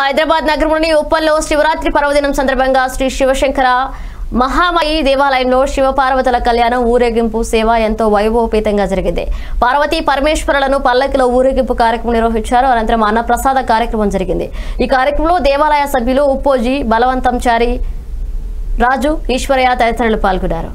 హైదరాబాద్ నగరంలోని ఉప్పల్లో శివరాత్రి పర్వదినం సందర్భంగా శ్రీ శివశంకర మహామాయి దేవాలయంలో శివపార్వతుల కళ్యాణం ఊరేగింపు సేవ ఎంతో వైభవపేతంగా జరిగింది పార్వతీ పరమేశ్వరులను పల్లకిలో ఊరేగింపు కార్యక్రమం నిర్వహించారు అనంతరం అన్నప్రసాద కార్యక్రమం జరిగింది ఈ కార్యక్రమంలో దేవాలయ సభ్యులు ఉప్పోజీ బలవంతం చారి రాజు ఈశ్వరయ్య తదితరులు పాల్గొన్నారు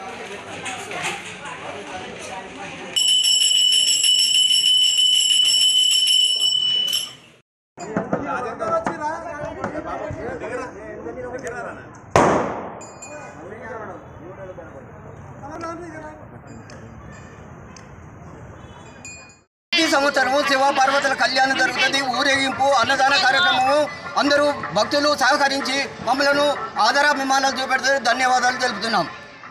ప్రతి సంవత్సరము శివ పార్వతుల కళ్యాణం జరుగుతుంది ఊరేగింపు అన్నదాన కార్యక్రమము అందరూ భక్తులు సహకరించి మమ్మలను ఆదరాభిమానాలు చూపెడుతూ ధన్యవాదాలు తెలుపుతున్నాం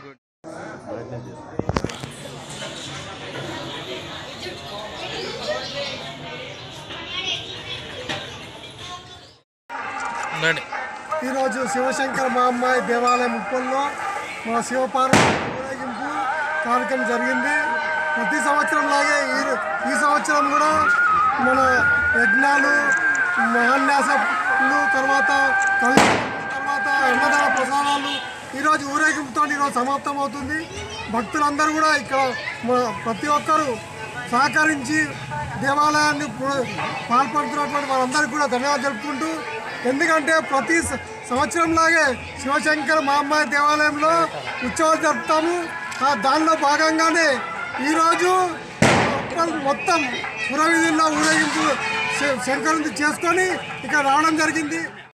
ఉండండి ఈరోజు శివశంకర మహమ్మాయి దేవాలయం ఉప్పల్లో మన శివపార్వతి ఊరేగింపు కార్యక్రమం జరిగింది ప్రతి సంవత్సరం లాగే ఈ రో- ఈ సంవత్సరం కూడా మన యజ్ఞాలు మహాన్యాసలు తర్వాత కళ్యాణం తర్వాత అన్నదాన ప్రసాదాలు ఈరోజు ఊరేగింపుతో ఈరోజు సమాప్తం అవుతుంది భక్తులందరూ కూడా ఇక్కడ మ- ప్రతి ఒక్కరూ సహకరించి దేవాలయాన్ని పు- పాల్పడుతున్నటువంటి వారందరికీ కూడా ధన్యవాదాలు తెలుపుకుంటూ ఎందుకంటే ప్రతి స- సంవత్సరంలాగే శివశంకర మహమ్మాయి దేవాలయంలో ఉత్సవాలు జరుపుతాము ఆ దానిలో భాగంగానే ఈరోజు ఉప్పల్ మొత్తం పురవీధుల్లో ఊరేగింపు శ- శంకరుని చేసుకొని ఇక్కడ రావడం జరిగింది